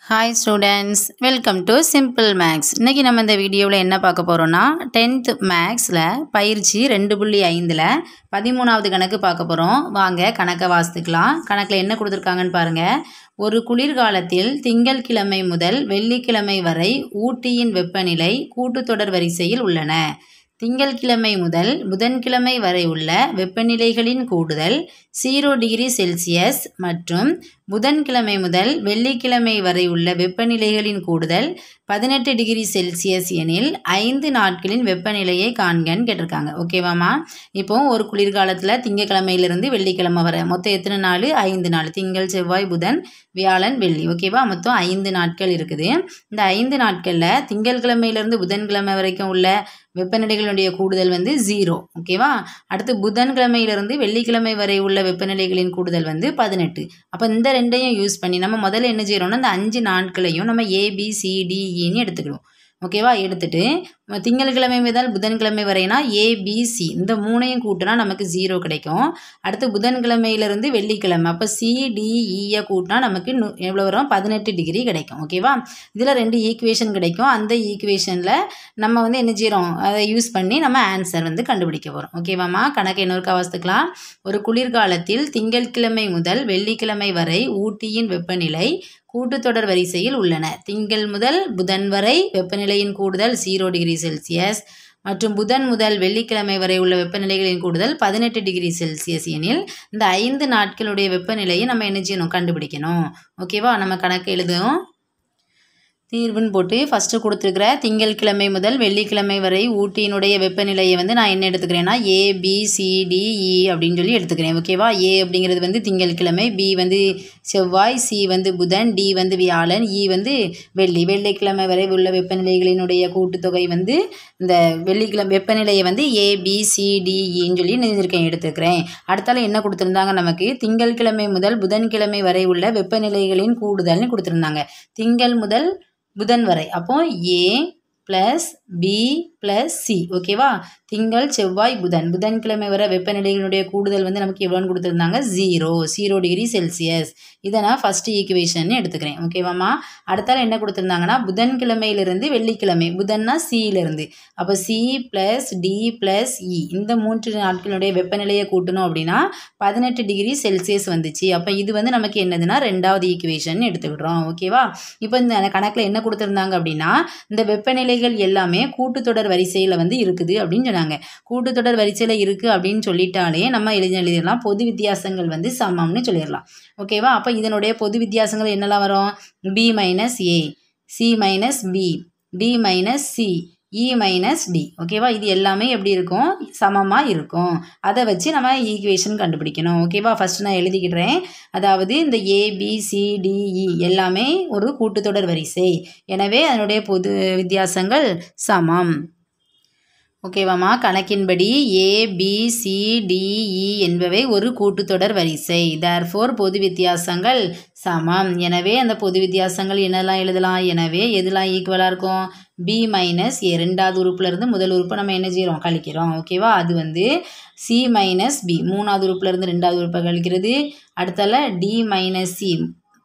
hi students welcome to simple maths இன்றைக்கி நம்ம இந்த வீடியோவில் என்ன பார்க்க போகிறோன்னா டென்த் மேக்ஸில் பயிற்சி ரெண்டு புள்ளி ஐந்தில் பதிமூணாவது கணக்கு பார்க்க போகிறோம் வாங்க கணக்கை வாசித்துக்கலாம் கணக்கில் என்ன கொடுத்துருக்காங்கன்னு பாருங்கள் ஒரு குளிர்காலத்தில் திங்கட்கிழமை முதல் வெள்ளிக்கிழமை வரை ஊட்டியின் வெப்பநிலை கூட்டுத்தொடர் வரிசையில் உள்ளன திங்கட்கிழமை முதல் புதன்கிழமை வரை உள்ள வெப்பநிலைகளின் கூடுதல் ஜீரோ டிகிரி செல்சியஸ் மற்றும் புதன்கிழமை முதல் வெள்ளிக்கிழமை வரை உள்ள வெப்பநிலைகளின் கூடுதல் பதினெட்டு டிகிரி செல்சியஸ் எனில் ஐந்து நாட்களின் வெப்பநிலையை காண்கன்னு கேட்டிருக்காங்க ஓகேவாம்மா இப்போ ஒரு குளிர்காலத்தில் திங்கக்கிழமையிலிருந்து வெள்ளிக்கிழமை வரை மொத்தம் எத்தனை நாள் ஐந்து நாள் திங்கள் செவ்வாய் புதன் வியாழன் வெள்ளி ஓகேவா மொத்தம் ஐந்து நாட்கள் இருக்குது இந்த ஐந்து நாட்களில் திங்கட்கிழமையிலேருந்து புதன்கிழமை வரைக்கும் உள்ள வெப்பநிலைகளுடைய கூடுதல் வந்து ஜீரோ ஓகேவா அடுத்து புதன்கிழமையிலிருந்து வெள்ளிக்கிழமை வரை உள்ள வெப்பநிலைகளின் கூடுதல் வந்து பதினெட்டு அப்போ இந்த ரெண்டையும் யூஸ் பண்ணி நம்ம முதல்ல என்ன செய்கிறோம்னா இந்த அஞ்சு நாட்களையும் நம்ம ஏபிசிடிஇன்னு எடுத்துக்கிடுவோம் ஓகேவா எடுத்துட்டு திங்கட்கிழமை முதல் புதன்கிழமை வரைனா ஏபிசி இந்த மூணையும் கூட்டினா நமக்கு ஜீரோ கிடைக்கும் அடுத்து புதன்கிழமையிலேருந்து வெள்ளிக்கிழமை அப்போ சிடிஇயை கூட்டினா நமக்கு நு எவ்வளோ வரும் பதினெட்டு டிகிரி கிடைக்கும் ஓகேவா இதில் ரெண்டு ஈக்குவேஷன் கிடைக்கும் அந்த ஈக்குவேஷனில் நம்ம வந்து என்ன செய்கிறோம் அதை யூஸ் பண்ணி நம்ம ஆன்சர் வந்து கண்டுபிடிக்க போகிறோம் ஓகேவாம்மா கணக்கு இன்னொருக்கா வாசித்துக்கலாம் ஒரு குளிர்காலத்தில் திங்கட்கிழமை முதல் வெள்ளிக்கிழமை வரை ஊட்டியின் வெப்பநிலை கூட்டுத்தொடர் வரிசையில் உள்ளன திங்கள் முதல் புதன் வரை வெப்பநிலையின் கூடுதல் ஜீரோ டிகிரி செல்சியஸ் மற்றும் புதன் முதல் வெள்ளிக்கிழமை வரை உள்ள வெப்பநிலைகளின் கூடுதல் பதினெட்டு டிகிரி செல்சியஸ் எனில் இந்த ஐந்து நாட்களுடைய வெப்பநிலையை நம்ம என்ன செய்யணும் கண்டுபிடிக்கணும் ஓகேவா நம்ம கணக்கு எழுதுவோம் தீர்வுன்னு போட்டு ஃபஸ்ட்டு கொடுத்துருக்குற திங்கட்கிழமை முதல் வெள்ளிக்கிழமை வரை ஊட்டியினுடைய வெப்பநிலையை வந்து நான் என்ன எடுத்துக்கிறேன்னா A B C D E அப்படின்னு சொல்லி எடுத்துக்கிறேன் ஓகேவா ஏ அப்படிங்கிறது வந்து திங்கட்கிழமை பி வந்து செவ்வாய் சி வந்து புதன் டி வந்து வியாழன் இ வந்து வெள்ளி வெள்ளிக்கிழமை வரை உள்ள வெப்பநிலைகளினுடைய கூட்டுத்தொகை வந்து இந்த வெள்ளிக்கிழமை வெப்பநிலையை வந்து ஏ பி சி டி இன்னு சொல்லி நினைஞ்சிருக்கேன் எடுத்துக்கிறேன் அடுத்தால என்ன கொடுத்துருந்தாங்க நமக்கு திங்கட்கிழமை முதல் புதன்கிழமை வரை உள்ள வெப்பநிலைகளின் கூடுதல்னு கொடுத்துருந்தாங்க திங்கள் முதல் புதன் வரை அப்போ A plus B plus C ஓகேவா திங்கள் செவ்வாய் புதன் புதன்கிழமை வர வெப்பநிலைகளுடைய கூடுதல் வந்து நமக்கு எவ்வளோன்னு கொடுத்துருந்தாங்க ஜீரோ ஜீரோ டிகிரி செல்சியஸ் இதை நான் ஃபஸ்ட்டு ஈக்குவேஷன் எடுத்துக்கிறேன் ஓகேவாம்மா அடுத்தால என்ன கொடுத்துருந்தாங்கன்னா புதன்கிழமையிலிருந்து வெள்ளிக்கிழமை புதன்னா சியிலிருந்து அப்போ C plus D plus E இந்த மூன்று நாட்களுடைய வெப்பநிலையை கூட்டணும் அப்படின்னா பதினெட்டு டிகிரி செல்சியஸ் வந்துச்சு அப்போ இது வந்து நமக்கு என்னதுன்னா ரெண்டாவது ஈக்குவேஷன் எடுத்துக்கிட்டோம் ஓகேவா இப்போ இந்த கணக்கில் என்ன கொடுத்துருந்தாங்க அப்படின்னா இந்த வெப்பநிலைகள் எல்லாமே கூட்டுத்தொடர் வரிசையில் வந்து இருக்குது அப்படின்னு சொன்னாங்க கூட்டுத்தொடர் வரிசையில் இருக்குது அப்படின்னு சொல்லிட்டாலே நம்ம எழுதி எழுதிடலாம் பொது வித்தியாசங்கள் வந்து சமம்னு சொல்லிடலாம் ஓகேவா அப்போ இதனுடைய பொது வித்தியாசங்கள் என்னெல்லாம் வரும் B minus A C minus B D minus C E minus D ஓகேவா இது எல்லாமே எப்படி இருக்கும் சமமாக இருக்கும் அதை வச்சு நம்ம ஈக்குவேஷன் கண்டுபிடிக்கணும் ஓகேவா ஃபஸ்ட் நான் எழுதிக்கிடுறேன் அதாவது இந்த ஏபிசிடிஇ எல்லாமே ஒரு கூட்டுத்தொடர் வரிசை எனவே அதனுடைய பொது வித்தியாசங்கள் சமம் ஓகேவாம்மா கணக்கின்படி ஏ பி சி டிஇ என்பவை ஒரு கூட்டுத்தொடர் வரிசை தேர்ஃபோர் பொது வித்தியாசங்கள் சமம் எனவே அந்த பொது வித்தியாசங்கள் என்னெல்லாம் எழுதலாம் எனவே எதெல்லாம் ஈக்குவலாக இருக்கும் பி மைனஸ் ஏ ரெண்டாவது உறுப்புலேருந்து முதல் உறுப்பை நம்ம என்ன செய்கிறோம் கழிக்கிறோம் ஓகேவா அது வந்து சி மைனஸ் பி மூணாவது உறுப்புலேருந்து ரெண்டாவது உறுப்பை கழிக்கிறது அடுத்தால டி மைனஸ் சி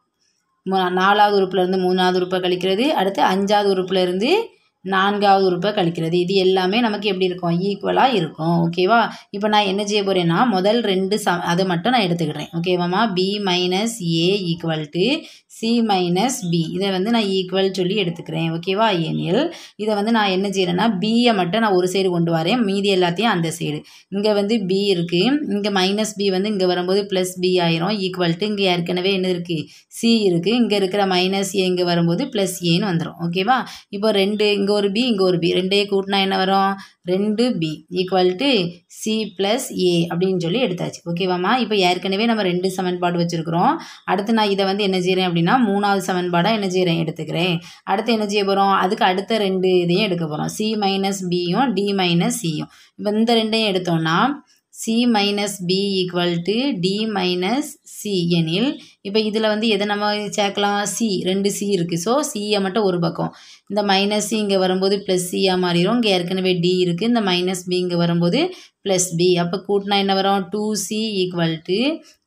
நாலாவது உறுப்புலேருந்து மூணாவது உறுப்பை கழிக்கிறது அடுத்து அஞ்சாவது உறுப்புலேருந்து நான்காவது உறுப்பை கழிக்கிறது இது எல்லாமே நமக்கு எப்படி இருக்கும் ஈக்குவலாக இருக்கும் ஓகேவா இப்போ நான் என்ன செய்ய போகிறேன்னா முதல் ரெண்டு ச அதை மட்டும் நான் எடுத்துக்கிறேன் ஓகேவாம்மா B minus A equal to C minus B இதை வந்து நான் ஈக்குவல் சொல்லி எடுத்துக்கிறேன் ஓகேவா எனில் இதை வந்து நான் என்ன செய்கிறேன்னா பியை மட்டும் நான் ஒரு சைடு கொண்டு வரேன் மீதி எல்லாத்தையும் அந்த சைடு இங்கே வந்து பி இருக்குது இங்கே மைனஸ் பி வந்து இங்கே வரும்போது ப்ளஸ் பி ஆயிரும் ஈக்குவல் டு இங்கே ஏற்கனவே என்ன இருக்குது சி இருக்குது இங்கே இருக்கிற மைனஸ் ஏ இங்கே வரும்போது ப்ளஸ் ஏன்னு வந்துடும் ஓகேவா இப்போ ரெண்டு இங்கே ஒரு பி இங்கே ஒரு பி ரெண்டையும் கூட்டினா என்ன வரும் ரெண்டு B equal to C plus A அப்படின்னு சொல்லி எடுத்தாச்சு ஓகேவாம்மா இப்போ ஏற்கனவே நம்ம ரெண்டு சமன்பாடு வச்சுருக்குறோம் அடுத்து நான் இதை வந்து என்ன செய்கிறேன் அப்படின்னா மூணாவது சமன்பாடாக என்ன செய்கிறேன் எடுத்துக்கிறேன் அடுத்து என்ன செய்ய போகிறோம் அதுக்கு அடுத்த ரெண்டு இதையும் எடுக்க போகிறோம் சி மைனஸ் பியும் டி மைனஸ் சியும் இப்போ இந்த ரெண்டையும் எடுத்தோம்னா C minus B equal to D minus C எனில் இப்போ இதில் வந்து எதை நம்ம சேர்க்கலாம் சி ரெண்டு சி இருக்குது ஸோ சியை மட்டும் ஒரு பக்கம் இந்த மைனஸ் சி இங்கே வரும்போது ப்ளஸ் சியாக மாறிடும் இங்கே ஏற்கனவே டி இருக்குது இந்த மைனஸ் பி இங்கே வரும்போது ப்ளஸ் பி அப்போ கூட்டினா என்ன வரும் two C equal to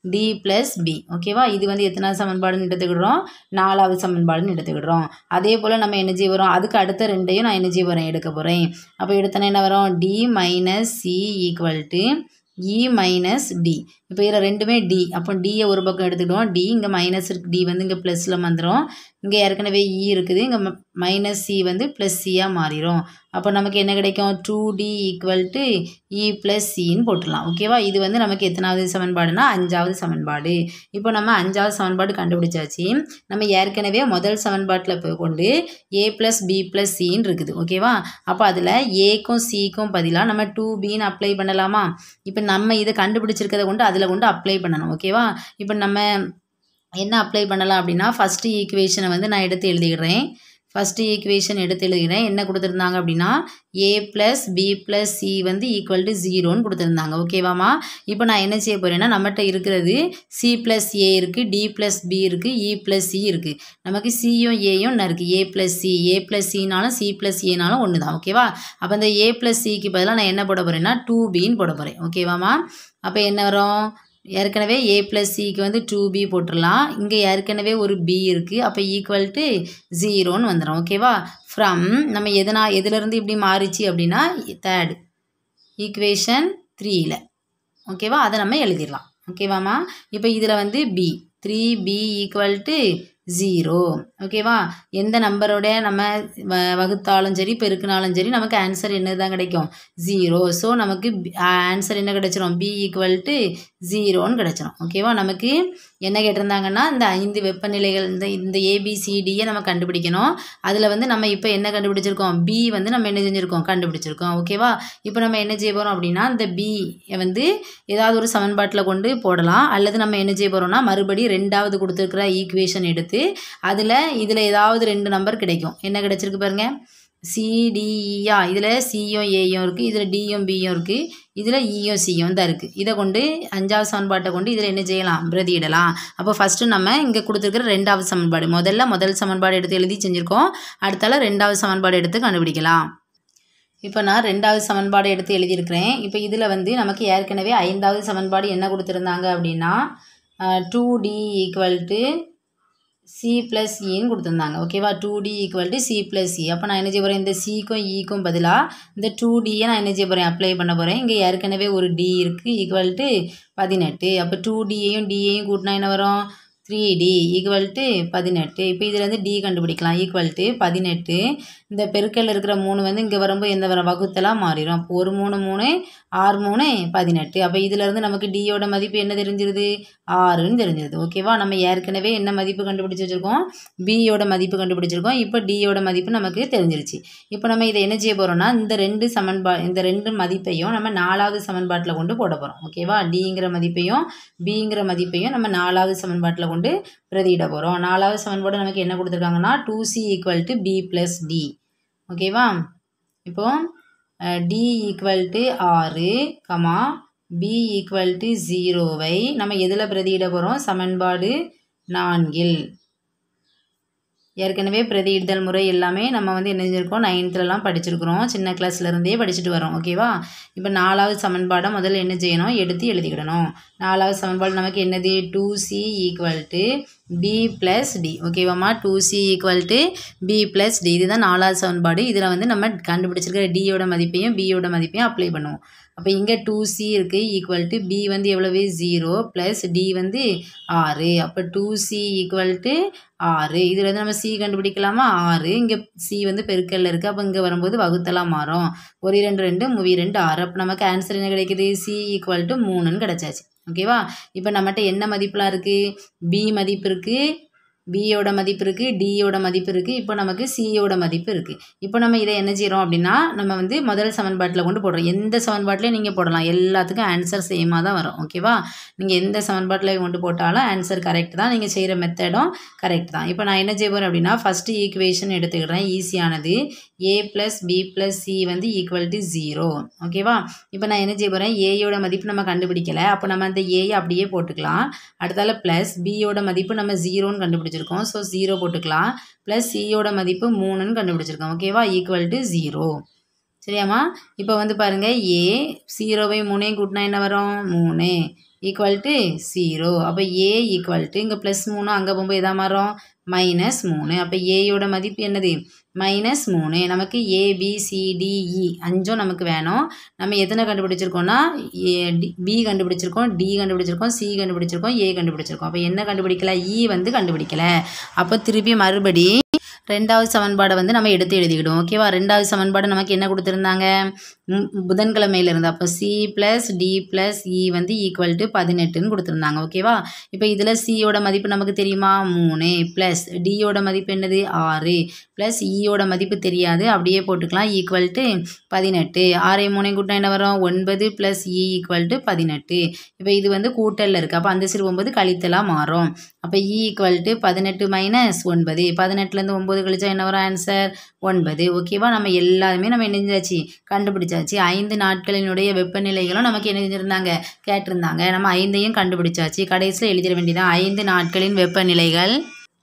D plus B ஓகேவா இது வந்து எத்தனாவது சமன்பாடுன்னு எடுத்துக்கிடுறோம் நாலாவது சமன்பாடுன்னு எடுத்துக்கிடுறோம் அதே போல் நம்ம என்ன செய்ய வரோம் அதுக்கு அடுத்த ரெண்டையும் நான் என்ன செய்ய போகிறேன் எடுக்க போகிறேன் அப்போ எடுத்தோன்னே என்ன வரும் D minus C equal to E minus D இப்போ இதில் ரெண்டுமே டி அப்போ டியை ஒரு பக்கம் எடுத்துக்கிடுவோம் டி இங்கே மைனஸ் இருக்கு டி வந்து இங்கே ப்ளஸில் வந்துடும் இங்கே ஏற்கனவே இ இருக்குது இங்கே மைனஸ் சி வந்து ப்ளஸ் சியாக மாறிடும் அப்போ நமக்கு என்ன கிடைக்கும் two D equal to E plus சின்னு போட்டுடலாம் ஓகேவா இது வந்து நமக்கு எத்தனாவது சமன்பாடுனா அஞ்சாவது சமன்பாடு இப்போ நம்ம அஞ்சாவது சமன்பாடு கண்டுபிடிச்சாச்சு நம்ம ஏற்கனவே முதல் சமன்பாட்டில் போய் கொண்டு ஏ ப்ளஸ் பி ப்ளஸ் சின்னு இருக்குது ஓகேவா அப்போ அதில் ஏக்கும் சிக்கும் பதிலாக நம்ம டூ பின்னு அப்ளை பண்ணலாமா இப்போ நம்ம இதை கண்டுபிடிச்சிருக்கிறத கொண்டு அதில் கொண்டு அப்ளை பண்ணணும் ஓகேவா இப்போ நம்ம என்ன அப்ளை பண்ணலாம் அப்படின்னா ஃபஸ்ட்டு ஈக்குவேஷனை வந்து நான் எடுத்து எழுதிக்கிறேன் ஃபஸ்ட்டு ஈக்குவேஷன் எடுத்து எழுதுகிறேன் என்ன கொடுத்துருந்தாங்க அப்படின்னா A plus B plus C வந்து ஈக்குவல் டு ஜீரோன்னு கொடுத்துருந்தாங்க ஓகேவாம்மா இப்போ நான் என்ன செய்ய போகிறேன்னா நம்மகிட்ட இருக்கிறது சி ப்ளஸ் ஏ இருக்குது டி ப்ளஸ் பி இருக்குது இ ப்ளஸ் சி இருக்குது நமக்கு சியும் ஏயும் என்ன இருக்குது A plus C A plus சினாலும் சி ப்ளஸ் ஏனாலும் ஒன்று தான் ஓகேவா அப்போ இந்த ஏ ப்ளஸ் சிக்கு பதிலாக நான் என்ன போட போகிறேன்னா டூ பின்னு போட போகிறேன் ஓகேவாம்மா அப்போ என்ன வரும் ஏற்கனவே ஏ ப்ளஸ் சிக்கு வந்து டூ பி போட்டுடலாம் இங்கே ஏற்கனவே ஒரு பி இருக்குது அப்போ ஈக்குவல் டு ஜீரோன்னு வந்துடும் ஓகேவா ஃப்ரம் நம்ம எதனா எதுலேருந்து இப்படி மாறிச்சு அப்படின்னா தேர்டு ஈக்குவேஷன் த்ரீயில் ஓகேவா அதை நம்ம எழுதிடலாம் ஓகேவாம்மா இப்போ இதில் வந்து B three B equal to zero ஓகேவா எந்த நம்பரோட நம்ம வ வகுத்தாலும் சரி பெருக்கினாலும் சரி நமக்கு ஆன்சர் என்ன தான் கிடைக்கும் ஜீரோ ஸோ நமக்கு ஆன்சர் என்ன கிடைச்சிரும் பி ஈக்குவல் டு ஜீரோன்னு கிடைச்சிரும் ஓகேவா நமக்கு என்ன கேட்டிருந்தாங்கன்னா இந்த ஐந்து வெப்பநிலைகள் இந்த இந்த ஏபிசிடியை நம்ம கண்டுபிடிக்கணும் அதில் வந்து நம்ம இப்போ என்ன கண்டுபிடிச்சிருக்கோம் பி வந்து நம்ம என்ன செஞ்சுருக்கோம் கண்டுபிடிச்சிருக்கோம் ஓகேவா இப்போ நம்ம என்ன செய்ய போகிறோம் அப்படின்னா இந்த பி வந்து ஏதாவது ஒரு சமன்பாட்டில் கொண்டு போடலாம் அல்லது நம்ம என்ன செய்ய போகிறோம்னா மறுபடி ரெண்டாவது கொடுத்துருக்கிற ஈக்குவேஷன் எடுத்து அதில் இதில் ஏதாவது ரெண்டு நம்பர் கிடைக்கும் என்ன கிடைச்சிருக்கு பாருங்க சிடிஇயா இதில் சியும் ஏயும் இருக்குது இதில் டியும் பியும் இருக்குது இதில் இயும் சியும் தான் இருக்குது இதை கொண்டு அஞ்சாவது சமன்பாட்டை கொண்டு இதில் என்ன செய்யலாம் பிரதியிடலாம் அப்போ ஃபஸ்ட்டு நம்ம இங்கே கொடுத்துருக்கிற ரெண்டாவது சமன்பாடு முதல்ல முதல் சமன்பாடு எடுத்து எழுதி செஞ்சுருக்கோம் அடுத்தால ரெண்டாவது சமன்பாடு எடுத்து கண்டுபிடிக்கலாம் இப்போ நான் ரெண்டாவது சமன்பாடு எடுத்து எழுதியிருக்கிறேன் இப்போ இதில் வந்து நமக்கு ஏற்கனவே ஐந்தாவது சமன்பாடு என்ன கொடுத்துருந்தாங்க அப்படின்னா two D equal to C plus இன்னு கொடுத்துருந்தாங்க ஓகேவா two D equal to C plus E அப்போ நான் என்ன செய்ய போகிறேன் இந்த சிக்கும் ஈக்கும் பதிலாக இந்த டூ டியை நான் என்ன செய்ய போகிறேன் அப்ளை பண்ண போகிறேன் இங்கே ஏற்கனவே ஒரு டி இருக்குது ஈக்குவல் டு பதினெட்டு அப்போ டூ டியையும் டியையும் கூட்டினா என்ன வரும் த்ரீ டி ஈக்குவல் டு பதினெட்டு இப்போ இதில் வந்து டி கண்டுபிடிக்கலாம் ஈக்குவல் டு பதினெட்டு இந்த பெருக்கல் இருக்கிற மூணு வந்து இங்கே வரும்போது எந்த வர வகுத்தலாக மாறிடும் அப்போ ஒரு மூணு மூணு ஆறு மூணு பதினெட்டு அப்போ இதிலேருந்து நமக்கு டியோட மதிப்பு என்ன தெரிஞ்சிருது ஆறுன்னு தெரிஞ்சிருது ஓகேவா நம்ம ஏற்கனவே என்ன மதிப்பு கண்டுபிடிச்சி வச்சுருக்கோம் பியோட மதிப்பு கண்டுபிடிச்சிருக்கோம் இப்போ டியோட மதிப்பு நமக்கு தெரிஞ்சிருச்சு இப்போ நம்ம இதை என்ன செய்ய போகிறோம்னா இந்த ரெண்டு சமன்பா இந்த ரெண்டு மதிப்பையும் நம்ம நாலாவது சமன்பாட்டில் கொண்டு போட போகிறோம் ஓகேவா டிங்கிற மதிப்பையும் பிங்கிற மதிப்பையும் நம்ம நாலாவது சமன்பாட்டில் கொண்டு பிரதியிட போகிறோம் நாலாவது சமன்பாடு நமக்கு என்ன கொடுத்துருக்காங்கன்னா two C equal to B plus D ஓகேவா இப்போ டி ஈக்குவல் டு ஆறு கமா பி ஈக்குவல் டு ஜீரோவை நம்ம எதில் பிரதியிட போகிறோம் சமன்பாடு நான்கில் ஏற்கனவே பிரதியிடுதல் முறை எல்லாமே நம்ம வந்து என்ன செஞ்சுருக்கோம் நைன்த்துலலாம் படிச்சிருக்கிறோம் சின்ன கிளாஸ்லேருந்தே படிச்சுட்டு வரோம் ஓகேவா இப்போ நாலாவது சமன்பாடை முதல்ல என்ன செய்யணும் எடுத்து எழுதிக்கிடணும் நாலாவது சமன்பாடு நமக்கு என்னது two C equal to B plus D ஓகேவாம்மா two C equal to B plus D இதுதான் நாலாவது சமன்பாடு இதில் வந்து நம்ம கண்டுபிடிச்சிருக்கிற டியோட மதிப்பையும் பியோட மதிப்பையும் அப்ளை பண்ணுவோம் அப்போ இங்கே டூ சி இருக்குது ஈக்குவல் டு பி வந்து எவ்வளவு ஜீரோ ப்ளஸ் டி வந்து ஆறு அப்போ டூ சி ஈக்குவல் டு ஆறு இதில் வந்து நம்ம சி கண்டுபிடிக்கலாமா ஆறு இங்கே சி வந்து பெருக்கல்ல இருக்குது அப்போ இங்கே வரும்போது வகுத்தலாம் மாறும் ஒரு ரெண்டு ரெண்டு மூவி ரெண்டு ஆறு அப்போ நமக்கு ஆன்சர் என்ன கிடைக்குது சி ஈக்குவல் டு மூணுன்னு கிடச்சாச்சு ஓகேவா இப்போ நம்மகிட்ட என்ன மதிப்புலாம் இருக்குது பி மதிப்பு இருக்குது பியோட மதிப்பு இருக்குது டியோட மதிப்பு இருக்குது இப்போ நமக்கு சியோட மதிப்பு இருக்குது இப்போ நம்ம இதை என்ன செய்கிறோம் அப்படின்னா நம்ம வந்து முதல் சமன்பாட்டில் கொண்டு போடுறோம் எந்த சமன்பாட்டிலையும் நீங்கள் போடலாம் எல்லாத்துக்கும் ஆன்சர் சேமாக தான் வரும் ஓகேவா நீங்கள் எந்த சமன்பாட்டில் கொண்டு போட்டாலும் ஆன்சர் கரெக்ட் தான் நீங்கள் செய்கிற மெத்தடும் கரெக்ட் தான் இப்போ நான் என்ன செய்ய போகிறேன் அப்படின்னா ஃபஸ்ட்டு ஈக்குவேஷன் எடுத்துக்கிறேன் ஈஸியானது A plus B plus C வந்து ஈக்குவல் டு ஜீரோ ஓகேவா இப்போ நான் என்ன செய்ய போகிறேன் ஏயோட மதிப்பு நம்ம கண்டுபிடிக்கலை அப்போ நம்ம அந்த ஏயை அப்படியே போட்டுக்கலாம் அடுத்தால ப்ளஸ் பியோட மதிப்பு நம்ம ஜீரோன்னு கண்டுபிடிச்சிருக்கோம் ஸோ ஜீரோ போட்டுக்கலாம் ப்ளஸ் சியோட மதிப்பு மூணுன்னு கண்டுபிடிச்சிருக்கோம் ஓகேவா ஈக்குவல் டு ஜீரோ சரியாம்மா இப்போ வந்து பாருங்கள் ஏ ஜீரோவை மூணையும் கூட்டினா என்ன வரும் மூணு ஈக்குவல் டு ஜீரோ அப்போ ஏ ஈக்குவல் டு இங்கே ப்ளஸ் மூணு அங்கே போகும்போது எதா மாறும் மைனஸ் மூணு அப்போ ஏயோட மதிப்பு என்னது மைனஸ் மூணு நமக்கு ஏபிசிடிஇ அஞ்சும் நமக்கு வேணும் நம்ம எத்தனை கண்டுபிடிச்சிருக்கோம்னா ஏ டி பி கண்டுபிடிச்சிருக்கோம் டி கண்டுபிடிச்சிருக்கோம் சி கண்டுபிடிச்சிருக்கோம் ஏ கண்டுபிடிச்சிருக்கோம் அப்போ என்ன கண்டுபிடிக்கல இ வந்து கண்டுபிடிக்கல அப்போ திருப்பி மறுபடி ரெண்டாவது சமன்பாடை வந்து நம்ம எடுத்து எழுதிக்கிடுவோம் ஓகேவா ரெண்டாவது சமன்பாடு நமக்கு என்ன கொடுத்துருந்தாங்க ம், புதன்கிழமையில இருந்து அப்போ C plus D plus E வந்து ஈக்குவல் டு பதினெட்டுன்னு கொடுத்துருந்தாங்க ஓகேவா இப்போ இதில் சியோட மதிப்பு நமக்கு தெரியுமா மூணு ப்ளஸ் டியோட மதிப்பு என்னது ஆறு ப்ளஸ் இயோட மதிப்பு தெரியாது அப்படியே போட்டுக்கலாம் ஈக்குவல் டு பதினெட்டு ஆறை மூணை கூட்டம் என்ன வரும் ஒன்பது ப்ளஸ் இ ஈக்குவல் டு பதினெட்டு இப்போ இது வந்து கூட்டலில் இருக்குது அப்போ அந்த சைடு ஒன்பது கழித்தலாக மாறும் அப்போ இ ஈக்குவல் டு பதினெட்டு மைனஸ் ஒன்பது பதினெட்டுலேருந்து ஒம்பது கழிச்சா என்ன வரும் ஆன்சர் ஒன்பது ஓகேவா நம்ம எல்லாருமே நம்ம என்ன செஞ்சாச்சு கண்டுபிடிச்சாச்சு ஐந்து நாட்களினுடைய வெப்பநிலைகளும் நமக்கு என்ன செஞ்சுருந்தாங்க கேட்டிருந்தாங்க நம்ம ஐந்தையும் கண்டுபிடிச்சாச்சு கடைசியில் எழுதிட வேண்டியதான் ஐந்து நாட்களின் வெப்பநிலைகள்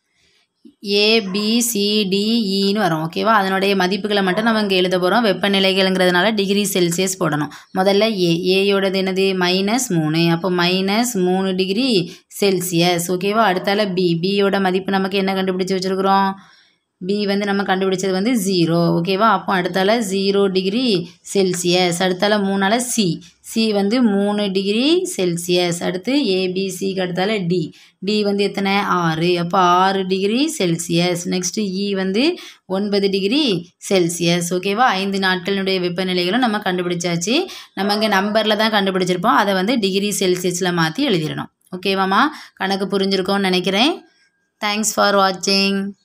ஏபிசிடிஇன்னு வரும் ஓகேவா அதனுடைய மதிப்புகளை மட்டும் நம்ம இங்கே எழுத போகிறோம் வெப்பநிலைகள்ங்கிறதுனால டிகிரி செல்சியஸ் போடணும் முதல்ல ஏ ஏயோடது என்னது மைனஸ் மூணு அப்போ மைனஸ் மூணு டிகிரி செல்சியஸ் ஓகேவா அடுத்தால பி பியோட மதிப்பு நமக்கு என்ன கண்டுபிடிச்சி வச்சுருக்குறோம் பி வந்து நம்ம கண்டுபிடிச்சது வந்து ஜீரோ ஓகேவா அப்போ அடுத்தால ஜீரோ டிகிரி செல்சியஸ் அடுத்தால மூணால சி சி வந்து மூணு டிகிரி செல்சியஸ் அடுத்து ஏபிசிக்கு அடுத்தால டி டி வந்து எத்தனை ஆறு அப்போ ஆறு டிகிரி செல்சியஸ் நெக்ஸ்ட்டு இ வந்து ஒன்பது டிகிரி செல்சியஸ் ஓகேவா ஐந்து நாட்களினுடைய வெப்பநிலைகளும் நம்ம கண்டுபிடிச்சாச்சு நம்ம இங்கே நம்பரில் தான் கண்டுபிடிச்சிருப்போம் அதை வந்து டிகிரி செல்சியஸில் மாற்றி எழுதிடணும் ஓகேவாம்மா கணக்கு புரிஞ்சிருக்கோன்னு நினைக்கிறேன் தேங்க்ஸ் ஃபார் வாட்சிங்